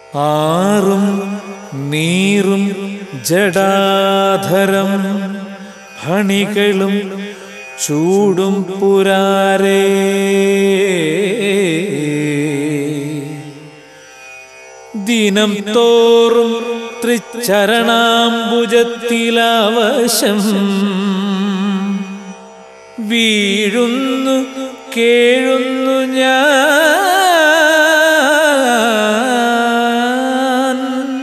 ആറും നീറും ജടാധരം ഫണികളും ചൂടും പുരാരേ ദിനം തോറും തൃച്ചരണാംബുജത്തിലവശം വീഴുന്നു കേഴുന്നു ഞാൻ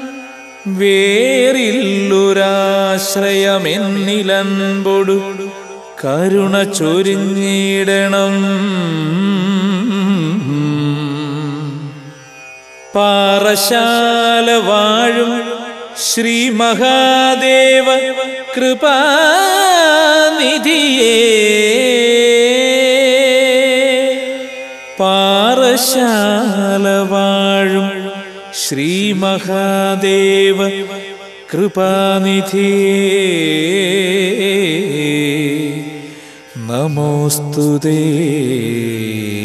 വേറില്ലൊരാശ്രയമെന്നിലൻപൊടു കരുണ ചൊരിഞ്ഞിടണം പാറശാല വാഴും ശ്രീ മഹാദേവ കൃപാനിധിയേ പാറശാല വാഴും ശ്രീ മഹാദേവ കൃപാനിധിയേ നമോസ്തുതേ